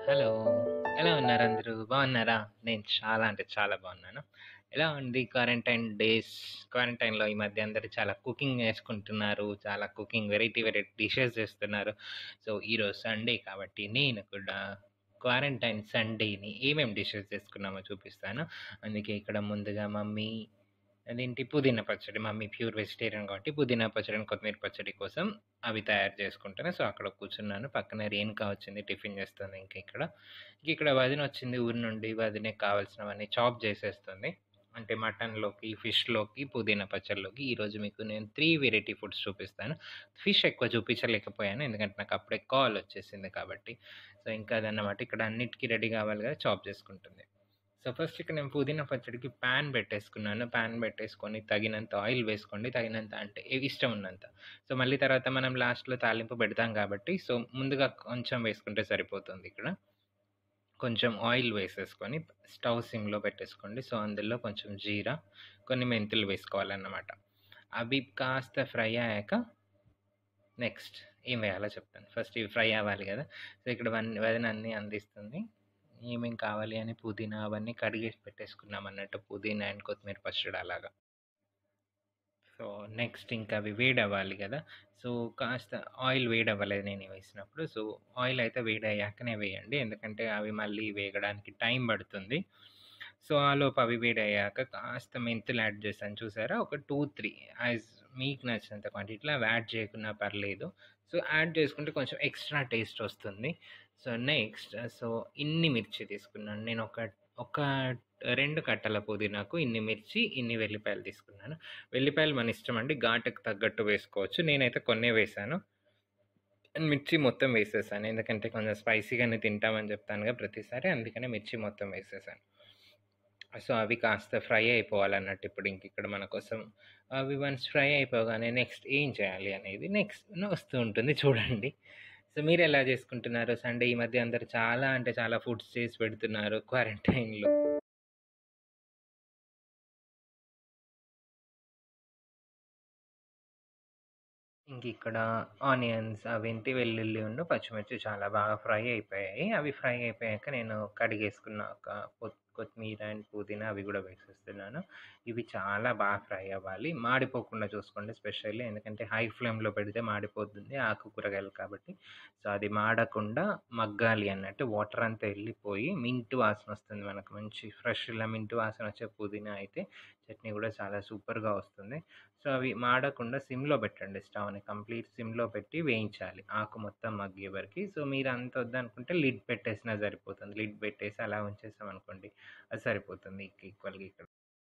Hello. ఎలా ఉన్నారు అందరూ? బాగున్నారా? నేను చాలా అంటే చాలా బాగున్నాను. ఎలా ఉంది క్వారంటైన్ డేస్? క్వారంటైన్‌లో ఈ మధ్య అందరూ చాలా కుకింగ్ నేర్చుకుంటున్నారు. చాలా కుకింగ్ వెరైటీ వెరైటీ డిషెస్ చేస్తున్నారు. సో, ఈరోజు సండే కాబట్టి నేను కూడా క్వారంటైన్ సండేని ఏమేం డిషెస్ చేసుకున్నామో చూపిస్తాను. అందుకే ఇక్కడ ముందుగా మమ్మీ అదేంటి పుదీనా పచ్చడి. మమ్మీ ప్యూర్ వెజిటేరియన్ కాబట్టి పుదీనా పచ్చడి అండ్ కొత్తిమీర పచ్చడి కోసం అవి తయారు చేసుకుంటాను. సో, అక్కడ కూర్చున్నాను. పక్కన రేణుక వచ్చింది టిఫిన్ చేస్తుంది ఇంక ఇక్కడ. ఇంక ఇక్కడ వదిన వచ్చింది ఊరు నుండి. వదినకి కావాల్సినవన్నీ చాప్ చేసేస్తుంది. అంటే మటన్‌లోకి, ఫిష్‌లోకి, పుదీనా పచ్చడిలోకి ఈరోజు మీకు నేను 3 వెరైటీ ఫుడ్స్ చూపిస్తాను. ఫిష్ ఎక్కువ చూపించలేకపోయాను. ఎందుకంటే నాకు అప్పుడే కాల్ వచ్చేసింది కాబట్టి. సో, ఇంకా అదన్నమాట. ఇక్కడ అన్నిటికి రెడీ కావాలి కదా! చాప్ చేసుకుంటుంది. సో, ఫస్ట్ ఇక్కడ నేను పుదీనా పచ్చడికి పాన్ పెట్టేసుకున్నాను. పాన్ పెట్టేసుకొని తగినంత ఆయిల్ వేసుకోండి. తగినంత అంటే ఏవి ఇష్టం ఉన్నంత. సో, మళ్ళీ తర్వాత మనం లాస్ట్‌లో తాలింపు పెడతాం కాబట్టి సో, ముందుగా కొంచెం వేసుకుంటే సరిపోతుంది ఇక్కడ. కొంచెం ఆయిల్ వేసేసుకొని స్టవ్ సిమ్‌లో పెట్టేసుకోండి. సో, అందులో కొంచెం జీరా, కొన్ని మెంతులు వేసుకోవాలన్నమాట. అవి కాస్త ఫ్రై అయ్యాక నెక్స్ట్ ఏం వేయాలో చెప్తాను. ఫస్ట్ ఇవి ఫ్రై అవ్వాలి కదా! సో, ఇక్కడ వన్ వదిన అన్నీ అందిస్తుంది. ఏమేం కావాలి అని పుదీనా అవన్నీ కడిగేసి పెట్టేసుకున్నాం అన్నట్టు. పుదీనా అండ్ కొత్తిమీర పచ్చడి అలాగా. సో, నెక్స్ట్ ఇంకా అవి వేడవ్వాలి కదా! సో, కాస్త ఆయిల్ వేడవ్వలేదు నేను వేసినప్పుడు. సో, ఆయిల్ అయితే వేడయ్యాకనే వేయండి. ఎందుకంటే అవి మళ్ళీ వేగడానికి టైం పడుతుంది. సో, ఆలోపు అవి వేడయ్యాక కాస్త మెంతులు యాడ్ చేశాను చూసారా? ఒక 2, 3 యాజ్ మీకు నచ్చినంత క్వాంటిటీలో అవి యాడ్ చేయకున్నా పర్లేదు. సో, యాడ్ చేసుకుంటే కొంచెం ఎక్స్ట్రా టేస్ట్ వస్తుంది. సో, నెక్స్ట్ సో, ఇన్ని మిర్చి తీసుకున్నాను. నేను ఒక ఒక 2 కట్టల పుదీనాకు ఇన్ని మిర్చి, ఇన్ని వెల్లిపాయలు తీసుకున్నాను. వెల్లిపాయలు మన ఇష్టం అండి. ఘాటుకు తగ్గట్టు వేసుకోవచ్చు. నేనైతే కొన్నే వేశాను. మిర్చి మొత్తం వేసేసాను. ఎందుకంటే కొంచెం స్పైసీగానే తింటామని చెప్తానుగా ప్రతిసారి. అందుకనే మిర్చి మొత్తం వేసేసాను. సో, అవి కాస్త ఫ్రై అయిపోవాలన్నట్టు ఇప్పుడు ఇంక ఇక్కడ మన కోసం. అవి వన్స్ ఫ్రై అయిపోగానే నెక్స్ట్ ఏం చేయాలి అనేది నెక్స్ట్ వస్తూ ఉంటుంది చూడండి. సో, మీరెలా చేసుకుంటున్నారు? సండే ఈ మధ్య అందరూ చాలా అంటే చాలా ఫుడ్స్ చేసి పెడుతున్నారు క్వారంటైన్‌లో. ఇంకిక్కడ ఆనియన్స్ అవేంటి వెల్లుల్లి ఉన్ను పచ్చిమిర్చి చాలా బాగా ఫ్రై అయిపోయాయి. అవి ఫ్రై అయిపోయాక నేను కడిగేసుకున్న ఒక కొత్ కొత్తిమీర అండ్ పుదీనా అవి కూడా వేసేస్తున్నాను. ఇవి చాలా బాగా ఫ్రై అవ్వాలి. మాడిపోకుండా చూసుకోండి స్పెషల్లీ. ఎందుకంటే హై ఫ్లేమ్‌లో పెడితే మాడిపోతుంది ఆకు కూరగాయలు కాబట్టి. సో, అది మాడకుండా మగ్గాలి అన్నట్టు. వాటర్ అంతా ఎళ్ళిపోయి మింట్ వాసన వస్తుంది మనకు. మంచి ఫ్రెష్ ఇలా మింట్ వాసన వచ్చే పుదీనా అయితే చట్నీ కూడా చాలా సూపర్‌గా వస్తుంది. సో, అవి మాడకుండా సిమ్‌లో పెట్టండి స్టవ్‌ని. కంప్లీట్ సిమ్‌లో పెట్టి వేయించాలి. ఆకు మొత్తం మగ్గే వరకి. సో, మీరు అంత వద్దనుకుంటే లిడ్ పెట్టేసినా సరిపోతుంది. లిడ్ పెట్టేసి అలా ఉంచేసామనుకోండి అది సరిపోతుంది ఈక్వల్‌గా ఇక్కడ.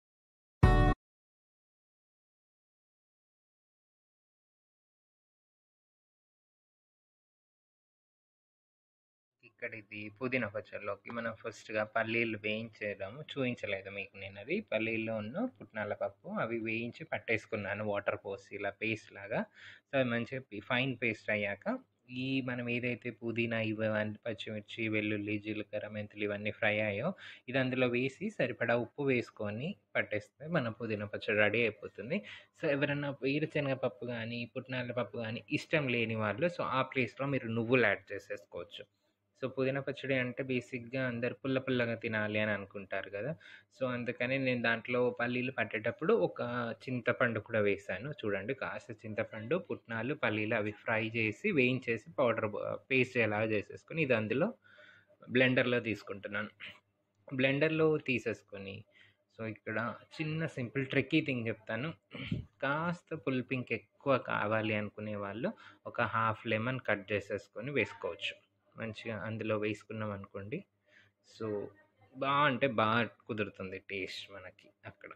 ఇక్కడ ఇది పుదీనా పచ్చడిలోకి మనం ఫస్ట్‌గా పల్లీలు వేయించేద్దాము. చూయించలేదు మీకు నేనది. పల్లీలును, పుట్నాల పప్పు అవి వేయించి పట్టేసుకున్నాను వాటర్ పోసి ఇలా పేస్ట్ లాగా. సో, అవి మంచిగా పి ఫైన్ పేస్ట్ అయ్యాక ఈ మనం ఏదైతే పుదీనా ఇవన్నీ పచ్చిమిర్చి, వెల్లుల్లి, జీలకర్ర, మెంతులు ఇవన్నీ ఫ్రై అయ్యాయో ఇది అందులో వేసి సరిపడా ఉప్పు వేసుకొని పట్టేస్తే మన పుదీనా పచ్చడి రెడీ అయిపోతుంది. సో, ఎవరైనా వేరుశనగ పప్పు గానీ, పుట్నాల పప్పు గానీ ఇష్టం లేని వాళ్ళు సో, ఆ ప్లేస్‌లో మీరు నువ్వులు యాడ్ చేసేసుకోవచ్చు. సో, పుదీనా పచ్చడి అంటే బేసిక్‌గా అందరూ పుల్ల పుల్లగా తినాలి అని అనుకుంటారు కదా! సో, అందుకని నేను దాంట్లో పల్లీలు పట్టేటప్పుడు ఒక చింతపండు కూడా వేశాను. చూడండి కాస్త చింతపండు, పుట్నాలు, పల్లీలు అవి ఫ్రై చేసి వేయించేసి పౌడర్ బ పేస్ట్ అయ్యేలాగా చేసేసుకొని ఇది అందులో బ్లెండర్‌లో తీసుకుంటున్నాను. బ్లెండర్‌లో తీసేసుకొని సో, ఇక్కడ చిన్న సింపుల్ ట్రిక్కీ థింగ్ చెప్తాను. కాస్త పులుపు ఇంకెక్కువ కావాలి అనుకునే వాళ్ళు ఒక హాఫ్ లెమన్ కట్ చేసేసుకొని వేసుకోవచ్చు. మంచిగా అందులో వేసుకున్నాం అనుకోండి. సో, బా అంటే బా కుదురుతుంది టేస్ట్ మనకి అక్కడ.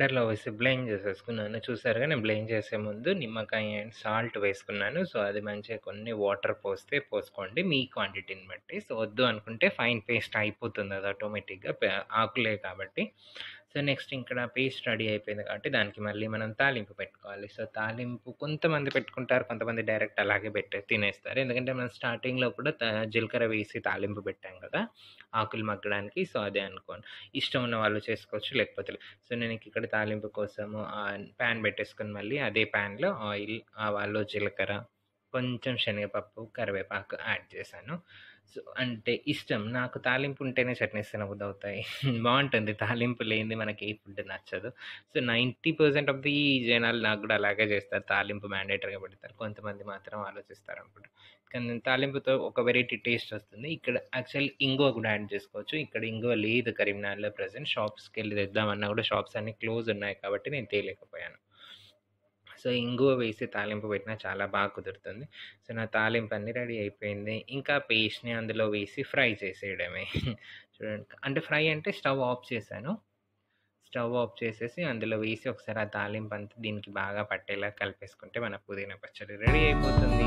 బ్లెండర్‌లో వేసి బ్లెండ్ చేసేసుకున్నాను. చూసారుగా నేను బ్లెండ్ చేసే ముందు నిమ్మకాయ అండ్ సాల్ట్ వేసుకున్నాను. సో, అది మంచిగా కొన్ని వాటర్ పోస్తే పోసుకోండి మీ క్వాంటిటీని బట్టి. సో, వద్దు అనుకుంటే ఫైన్ పేస్ట్ అయిపోతుంది అది ఆటోమేటిక్‌గా ప ఆకులే కాబట్టి. సో, నెక్స్ట్ ఇక్కడ పేస్ట్ రెడీ అయిపోయింది కాబట్టి దానికి మళ్ళీ మనం తాలింపు పెట్టుకోవాలి. సో, తాలింపు కొంతమంది పెట్టుకుంటారు. కొంతమంది డైరెక్ట్ అలాగే పెట్టే తినేస్తారు. ఎందుకంటే మనం స్టార్టింగ్‌లో కూడా త జీలకర్ర వేసి తాలింపు పెట్టాం కదా! ఆకులు మగ్గడానికి. సో, అదే అనుకోండి. ఇష్టం ఉన్న వాళ్ళు చేసుకోవచ్చు. లేకపోతే లేదు. సో, నేను ఇక్కడ తాలింపు కోసము ఆహ్, పాన్ పెట్టేసుకొని మళ్ళీ అదే పాన్‌లో ఆయిల్, ఆవాలు, జీలకర్ర, కొంచెం శనగపప్పు, కరివేపాకు యాడ్ చేశాను. సో, అంటే ఇష్టం. నాకు తాలింపు ఉంటేనే చట్నీస్ తినబుద్దవుతాయి. బావుంటుంది. తాలింపు లేనిది మనకి ఏ ఫుడ్ నచ్చదు. సో, 90% ఆఫ్ ది జనాలు నాకు కూడా అలాగే చేస్తారు. తాలింపు మ్యాండేటరీగా పెడతారు. కొంతమంది మాత్రం ఆలోచిస్తారనమాట. కానీ తాలింపుతో ఒక వెరైటీ టేస్ట్ వస్తుంది. ఇక్కడ యాక్చువల్లీ ఇంగువ కూడా యాడ్ చేసుకోవచ్చు. ఇక్కడ ఇంగువ లేదు కరీంనగర్‌లో ప్రెజెంట్. షాప్స్‌కెళ్ళి తెద్దామన్నా కూడా షాప్స్ అన్నీ క్లోజ్ ఉన్నాయి కాబట్టి నేను తేలేకపోయాను. సో, ఇంగువ వేసి తాలింపు పెట్టినా చాలా బాగా కుదురుతుంది. సో, నా తాలింపు అన్నీ రెడీ అయిపోయింది. ఇంకా పేస్ట్‌ని అందులో వేసి ఫ్రై చేసేయడమే. చూడండి. అంటే ఫ్రై అంటే స్టవ్ ఆఫ్ చేశాను. స్టవ్ ఆఫ్ చేసేసి అందులో వేసి ఒకసారి ఆ తాలింపు అంతా దీనికి బాగా పట్టేలా కలిపేసుకుంటే మన పుదీనా పచ్చడి రెడీ అయిపోతుంది.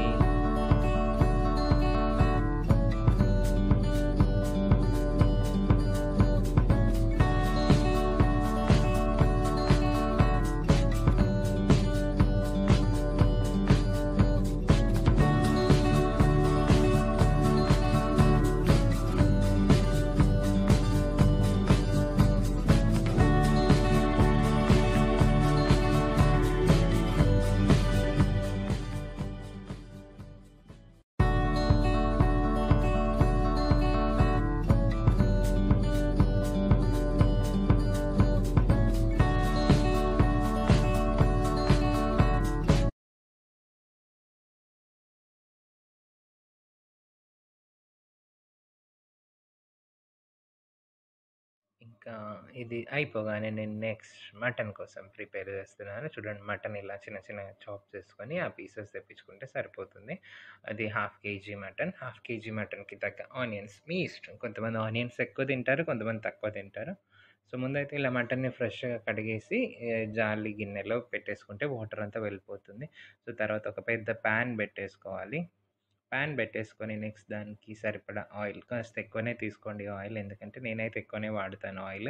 ఇంకా ఇది అయిపోగానే నేను నెక్స్ట్ మటన్ కోసం ప్రిపేర్ చేస్తున్నాను. చూడండి మటన్ ఇలా చిన్న చిన్నగా చాప్ చేసుకొని ఆ పీసెస్ తెప్పించుకుంటే సరిపోతుంది. అది half KG mutton. Half KG మటన్‌కి తగ్గ ఆనియన్స్ మీ ఇష్టం. కొంతమంది ఆనియన్స్ ఎక్కువ తింటారు. కొంతమంది తక్కువ తింటారు. సో, ముందైతే ఇలా మటన్‌ని ఫ్రెష్‌గా కడిగేసి ఆహ్, జాలి గిన్నెలో పెట్టేసుకుంటే వాటర్ అంతా వెళ్ళిపోతుంది. సో, తర్వాత ఒక పెద్ద పాన్ పెట్టేసుకోవాలి. పాన్ పెట్టేసుకొని నెక్స్ట్ దానికి సరిపడా ఆయిల్ కాస్త ఎక్కువనే తీసుకోండి ఆయిల్. ఎందుకంటే నేనైతే ఎక్కువనే వాడతాను ఆయిల్.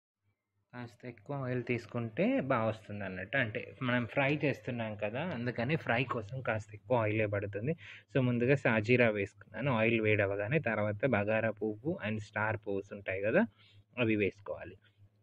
కాస్త ఎక్కువ ఆయిల్ తీసుకుంటే బా వస్తుందన్నట్టు. అంటే మనం ఫ్రై చేస్తున్నాం కదా! అందుకని ఫ్రై కోసం కాస్త ఎక్కువ ఆయిలే పడుతుంది. సో, ముందుగా సాజీరా వేసుకున్నాను. ఆయిల్ వేడవ్వగానే తర్వాత బగారా పువ్వు అండ్ స్టార్ పువ్వుస్ ఉంటాయి కదా! అవి వేసుకోవాలి.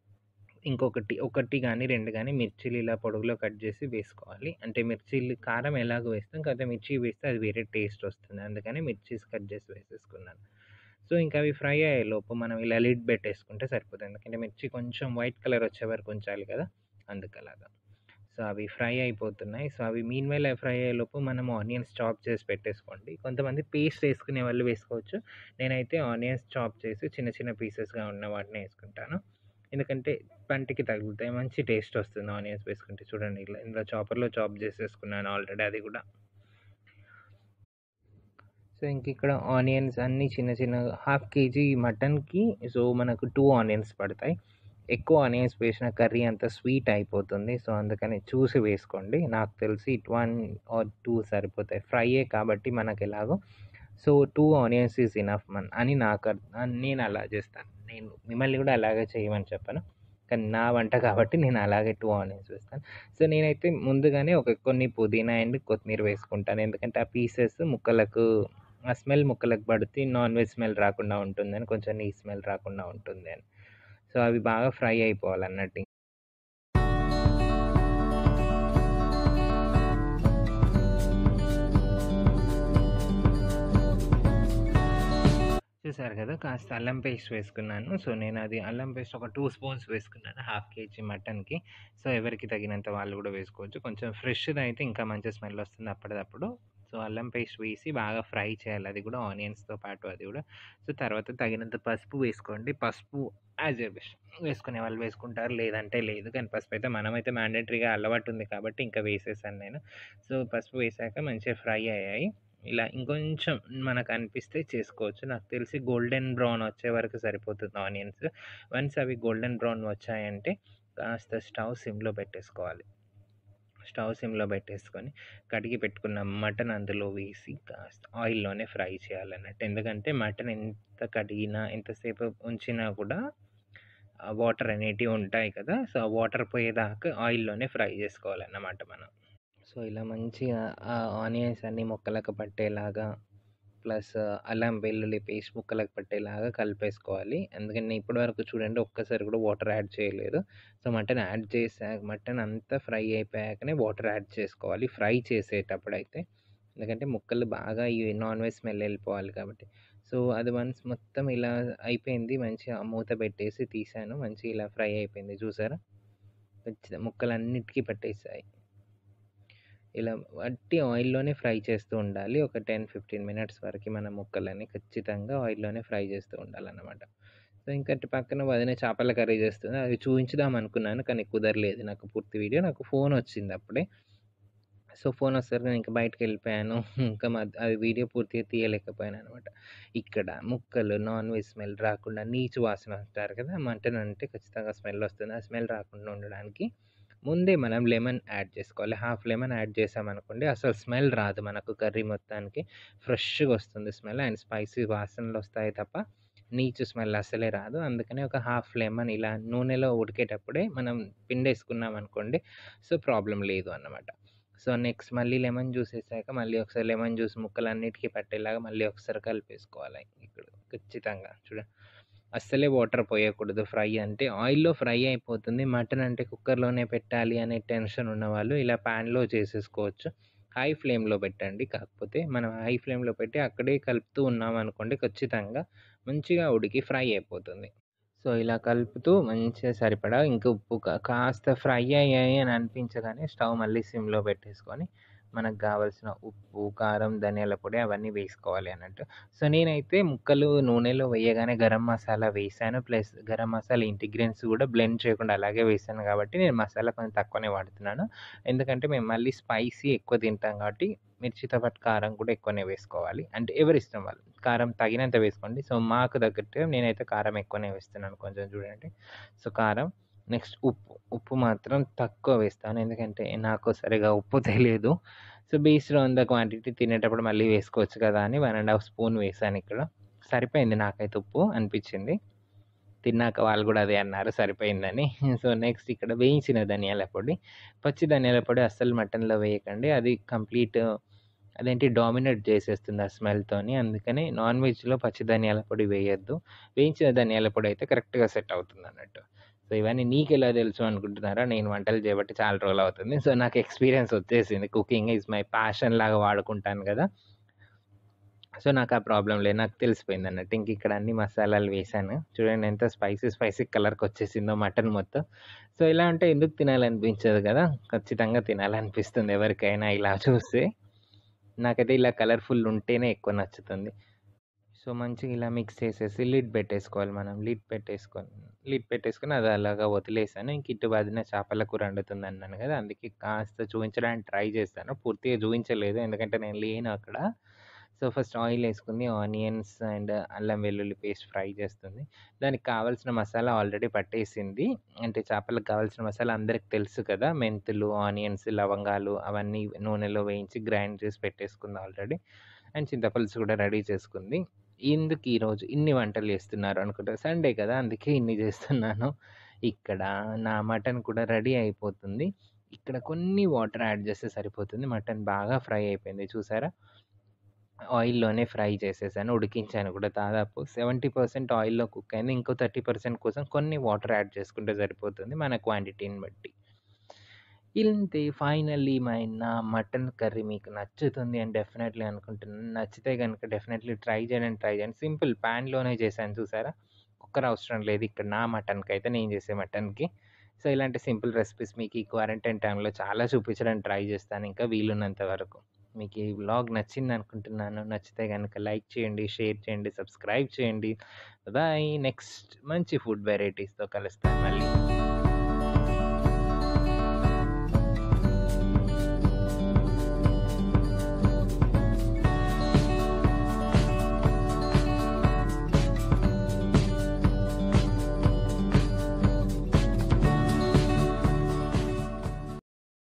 ఇంకొకటి ఒకటి గాని, 2 గాని మిర్చీలు ఇలా పొడుగులో కట్ చేసి వేసుకోవాలి. అంటే మిర్చీలు కారం ఎలాగో వేస్తాం. కాకపోతే మిర్చి వేస్తే అది వేరే టేస్ట్ వస్తుంది. అందుకని మిర్చీస్ కట్ చేసి వేసేసుకున్నాను. సో, ఇంకా అవి ఫ్రై అయ్యేలోపు మనం ఇలా లిడ్ పెట్టేసుకుంటే సరిపోతుంది. ఎందుకంటే మిర్చి కొంచెం వైట్ కలర్ వచ్చే వరకు ఉంచాలి కదా! అందుకలాగా. సో, అవి ఫ్రై అయిపోతున్నాయి. సో, అవి మీన్‌వైల్ అవి ఫ్రై అయ్యేలోపు మనం ఆనియన్స్ చాప్ చేసి పెట్టేసుకోండి. కొంతమంది పేస్ట్ వేసుకునే వాళ్ళు వేసుకోవచ్చు. నేనైతే ఆనియన్స్ చాప్ చేసి చిన్న చిన్న పీసెస్‌గా ఉన్న వాటిని వేసుకుంటాను. ఎందుకంటే పంటికి తగులుతాయి. మంచి టేస్ట్ వస్తుంది ఆనియన్స్ వేసుకుంటే. చూడండి ఇలా ఇందులో చాపర్‌లో చాప్ చేసేసుకున్నాను ఆల్రెడీ అది కూడా. సో, ఇంకిక్కడ ఆనియన్స్ అన్నీ చిన్న చిన్నగా హాఫ్ కేజీ మటన్‌కి సో, మనకు 2 ఆనియన్స్ పడతాయి. ఎక్కువ ఆనియన్స్ వేసినా కర్రీ అంతా స్వీట్ అయిపోతుంది. సో, అందుకని చూసి వేసుకోండి. నాకు తెలిసి 1 ఆర్ 2 సరిపోతాయి. ఫ్రైయే కాబట్టి మనకెలాగో సో, 2 ఆనియన్స్ ఈజ్ ఎనఫ్ మన్ అని నాకు అర్ నేను అలా చేస్తాను. నేను మిమ్మల్ని కూడా అలాగే చేయమని చెప్పను. కానీ నా వంట కాబట్టి నేను అలాగే 2 ఆనియన్స్ వేస్తాను. సో, నేనైతే ముందుగానే ఒక కొన్ని పుదీనా అండ్ కొత్తిమీర వేసుకుంటాను. ఎందుకంటే ఆ పీసెస్ ముక్కలకు ఆ స్మెల్ ముక్కలకు పడితే నాన్ వెజ్ స్మెల్ రాకుండా ఉంటుందని. కొంచెం నీ స్మెల్ రాకుండా ఉంటుంది అని. సో, అవి బాగా ఫ్రై అయిపోవాలన్నట్టు. చూసారు కదా! కాస్త అల్లం పేస్ట్ వేసుకున్నాను. సో, నేను అది అల్లం పేస్ట్ ఒక 2 స్పూన్స్ వేసుకున్నాను హాఫ్ కేజీ మటన్‌కి. సో, ఎవరికి తగినంత వాళ్ళు కూడా వేసుకోవచ్చు. కొంచెం ఫ్రెష్‌దయితే ఇంకా మంచి స్మెల్ వస్తుంది అప్పటిదప్పుడు. సో, అల్లం పేస్ట్ వేసి బాగా ఫ్రై చేయాలి. అది కూడా ఆనియన్స్‌తో పాటు అది కూడా. సో, తర్వాత తగినంత పసుపు వేసుకోండి. పసుపు యాజ్ యూర్ విష్. వేసుకునే వాళ్ళు వేసుకుంటారు. లేదంటే లేదు. కానీ పసుపు అయితే మనమైతే మ్యాండేటరీగా అలవాటు ఉంది కాబట్టి ఇంకా వేసేసాను నేను. సో, పసుపు వేసాక మంచిగా ఫ్రై అయ్యాయి. ఇలా ఇంకొంచెం మనకు అనిపిస్తే చేసుకోవచ్చు. నాకు తెలిసి గోల్డెన్ బ్రౌన్ వచ్చే వరకు సరిపోతుంది ఆనియన్స్. వన్స్ అవి గోల్డెన్ బ్రౌన్ వచ్చాయంటే కాస్త స్టవ్ సిమ్‌లో పెట్టేసుకోవాలి. స్టవ్ సిమ్‌లో పెట్టేసుకొని, కడిగి పెట్టుకున్న మటన్ అందులో వేసి కాస్త ఆయిల్‌లోనే ఫ్రై చేయాలన్నట్టు. ఎందుకంటే మటన్ ఎంత కడిగినా, ఎంతసేపు ఉంచినా కూడా ఆ వాటర్ అనేటివి ఉంటాయి కదా! సో, ఆ వాటర్ పోయేదాకా ఆయిల్‌లోనే ఫ్రై చేసుకోవాలన్నమాట మనం. సో, ఇలా మంచిగా ఆ ఆనియన్స్ అన్నీ ముక్కలకు పట్టేలాగా ప్లస్ అల్లం వెల్లుల్లి పేస్ట్ ముక్కలకు పట్టేలాగా కలిపేసుకోవాలి. ఎందుకంటే ఇప్పటివరకు చూడండి ఒక్కసారి కూడా వాటర్ యాడ్ చేయలేదు. సో, మటన్ యాడ్ చేసా మటన్ అంతా ఫ్రై అయిపోయాకనే వాటర్ యాడ్ చేసుకోవాలి. ఫ్రై చేసేటప్పుడైతే. ఎందుకంటే ముక్కలు బాగా ఈ నాన్ వెజ్ స్మెల్ ఎళ్ళిపోవాలి కాబట్టి. సో, అది వన్స్ మొత్తం ఇలా అయిపోయింది. మంచిగా మూత పెట్టేసి తీసాను. మంచిగా ఇలా ఫ్రై అయిపోయింది చూసారా? ఖచ్చితంగా ముక్కలన్నిటికి పట్టేసాయి. ఇలా వట్టి ఆయిల్‌లోనే ఫ్రై చేస్తూ ఉండాలి. ఒక 10, 15 మినిట్స్ వరకి మన ముక్కలని ఖచ్చితంగా ఆయిల్‌లోనే ఫ్రై చేస్తూ ఉండాలన్నమాట. సో, ఇంకా అటు పక్కన వదిన చేపల కర్రీ చేస్తుంది. అది చూయించుదాం అనుకున్నాను. కానీ కుదరలేదు నాకు పూర్తి వీడియో. నాకు ఫోనొచ్చింది అప్పుడే. సో, ఫోనొచ్చేసరికి నేను ఇంక బయటికెళ్ళిపోయాను. ఇంకా మద్ అది వీడియో పూర్తిగా తీయలేకపోయాననమాట. ఇక్కడ ముక్కలు నాన్ వెజ్ స్మెల్ రాకుండా నీచు వాసన అంటారు కదా! మటన్ అంటే ఖచ్చితంగా స్మెల్ వస్తుంది. ఆ స్మెల్ రాకుండా ఉండడానికి ముందే మనం లెమన్ యాడ్ చేసుకోవాలి. హాఫ్ లెమన్ యాడ్ చేశామనుకోండి అసలు స్మెల్ రాదు మనకు కర్రీ మొత్తానికి. ఫ్రెష్‌గా వస్తుంది స్మెల్ అండ్ స్పైసీ వాసనలొస్తాయి తప్ప నీచు స్మెల్ అస్సలే రాదు. అందుకని ఒక హాఫ్ లెమన్ ఇలా నూనెలో ఉడికేటప్పుడే మనం పిండేసుకున్నామనుకోండి సో, ప్రాబ్లమ్ లేదు అన్నమాట. సో, నెక్స్ట్ మళ్ళీ లెమన్ జ్యూస్ ఏసాక మళ్ళీ ఒకసారి లెమన్ జ్యూస్ ముక్కలన్నిటికి పట్టేలాగా మళ్ళీ ఒకసారి కలిపేసుకోవాలి. ఇక్కడ ఖచ్చితంగా చూడండి. అస్సలే వాటర్ పోయకూడదు ఫ్రై అంటే. ఆయిల్‌లో ఫ్రై అయిపోతుంది. మటన్ అంటే కుక్కర్‌లోనే పెట్టాలి అనే టెన్షన్ ఉన్నవాళ్ళు ఇలా పాన్‌లో చేసేసుకోవచ్చు. హై ఫ్లేమ్‌లో పెట్టండి. కాకపోతే మనం హై ఫ్లేమ్‌లో పెట్టి అక్కడే కలుపుతూ ఉన్నామనుకోండి ఖచ్చితంగా మంచిగా ఉడికి ఫ్రై అయిపోతుంది. సో, ఇలా కలుపుతూ మంచిగా సరిపడా ఇంకా ఉప్పు కా కాస్త ఫ్రై అయ్యాయి అని అనిపించగానే స్టవ్ మళ్ళీ సిమ్‌లో పెట్టేసుకొని మనకు కావాల్సిన ఉప్పు, కారం, ధనియాల పొడి అవన్నీ వేసుకోవాలి అన్నట్టు. సో, నేనైతే ముక్కలు నూనెలో వేయగానే గరం మసాలా వేశాను. ప్లస్ గరం మసాలా ఇంటిగ్రీడియెంట్స్ కూడా బ్లెండ్ చేయకుండా అలాగే వేశాను కాబట్టి నేను మసాలా కొంచెం తక్కువనే వాడుతున్నాను. ఎందుకంటే మేము మళ్ళీ స్పైసీ ఎక్కువ తింటాం కాబట్టి మిర్చితో పాటు కారం కూడా ఎక్కువనే వేసుకోవాలి. అంటే ఎవరిష్టం వాళ్ళు. కారం తగినంత వేసుకోండి. సో, మాకు తగ్గట్టుగా నేనైతే కారం ఎక్కువనే వేస్తున్నాను కొంచెం చూడండి. సో, కారం నెక్స్ట్ ఉప్పు. ఉప్పు మాత్రం తక్కువ వేస్తాను. ఎందుకంటే నాకు సరిగ్గా ఉప్పు తెలీదు. So, based on the quantity తినేటప్పుడు మళ్ళీ వేసుకోవచ్చు కదా! అని 1 ½ స్పూన్ వేశాను ఇక్కడ. సరిపోయింది నాకైతే ఉప్పు అనిపించింది. తిన్నాక వాళ్ళు కూడా అదే అన్నారు సరిపోయిందని. సో, నెక్స్ట్ ఇక్కడ వేయించిన ధనియాల పొడి. పచ్చి ధనియాల పొడి అస్సలు మటన్‌లో వేయకండి. అది కంప్లీట్ అదేంటి డామినేట్ చేసేస్తుంది ఆ స్మెల్‌తోని. అందుకని నాన్ వెజ్‌లో పచ్చి ధనియాల పొడి వేయొద్దు. వేయించిన ధనియాల పొడి అయితే కరెక్ట్‌గా సెట్ అవుతుందన్నట్టు. సో, ఇవన్నీ నీకెలా తెలుసు అనుకుంటున్నారా? నేను వంటలు చేయబట్టి చాలా రోజులవుతుంది. సో, నాకు ఎక్స్‌పీరియన్స్ వచ్చేసింది. కుకింగ్ ఈజ్ మై ప్యాషన్ లాగా వాడుకుంటాను కదా! సో, నాకు ఆ ప్రాబ్లమ్ లేదు. నాకు తెలిసిపోయిందన్నట్టు. ఇంక ఇక్కడ అన్ని మసాలాలు వేశాను. చూడండి ఎంత స్పైసీ స్పైసీ కలర్‌కొచ్చేసిందో మటన్ మొత్తం. సో, ఇలా ఉంటే ఎందుకు తినాలనిపించదు కదా! ఖచ్చితంగా తినాలనిపిస్తుంది ఎవరికైనా ఇలా చూస్తే. నాకైతే ఇలా కలర్‌ఫుల్ ఉంటేనే ఎక్కువ నచ్చుతుంది. సో, మంచిగా ఇలా మిక్స్ చేసేసి లిడ్ పెట్టేసుకోవాలి మనం. లిడ్ పెట్టేసుకొని లిడ్ పెట్టేసుకొని అది అలాగా వదిలేసాను. ఇంక ఇటు వదిన చేపల కూర వండుతుందన్నాను కదా! అందుకే కాస్త చూపించడానికి ట్రై చేశాను. పూర్తిగా చూపించలేదు. ఎందుకంటే నేను లేను అక్కడ. సో, ఫస్ట్ ఆయిల్ ఏసుకుంది. ఆనియన్స్ అండ్ అల్లం వెల్లుల్లి పేస్ట్ ఫ్రై చేస్తుంది. దానికి కావాల్సిన మసాలా ఆల్రెడీ పట్టేసింది. అంటే చేపలకు కావాల్సిన మసాలా అందరికి తెలుసు కదా! మెంతులు, ఆనియన్స్, లవంగాలు అవన్నీ నూనెలో వేయించి గ్రైండ్ చేసి పెట్టేసుకుంది ఆల్రెడీ. అండ్ చింతపులుసు కూడా రెడీ చేసుకుంది. ఎందుకు ఈరోజు ఇన్ని వంటలు చేస్తున్నారు అనుకుంటారు. సండే కదా! అందుకే ఇన్ని చేస్తున్నాను. ఇక్కడ నా మటన్ కూడా రెడీ అయిపోతుంది. ఇక్కడ కొన్ని వాటర్ యాడ్ చేస్తే సరిపోతుంది. మటన్ బాగా ఫ్రై అయిపోయింది చూసారా? ఆయిల్‌లోనే ఫ్రై చేసేసాను. ఉడికించాను కూడా దాదాపు 70% ఆయిల్‌లో కుక్ అయింది. ఇంకో 30% కోసం కొన్ని వాటర్ యాడ్ చేసుకుంటే సరిపోతుంది మన క్వాంటిటీని బట్టి. ఇంతే ఫైనల్లీ మై నా మటన్ కర్రీ మీకు నచ్చుతుంది అని డెఫినెట్‌లీ అనుకుంటున్నాను. నచ్చితే గనుక డెఫినెట్‌లీ ట్రై చేయడానికి ట్రై చేయండి. సింపుల్ పాన్‌లోనే చేశాను చూసారా? కుక్కర్ అవసరం లేదు ఇక్కడ నా మటన్‌కైతే నేను చేసే మటన్‌కి. సో, ఇలాంటి సింపుల్ రెసిపీస్ మీకు ఈ క్వారంటైన్ టైమ్‌లో చాలా చూపించడానికి ట్రై చేస్తాను ఇంకా వీలున్నంత వరకు. మీకు ఈ వ్లాగ్ నచ్చిందనుకుంటున్నాను. నచ్చితే గనుక లైక్ చేయండి, షేర్ చేయండి, సబ్స్క్రైబ్ చేయండి. బాయ్ నెక్స్ట్ మంచి ఫుడ్ వెరైటీస్‌తో కలుస్తాను మళ్ళీ.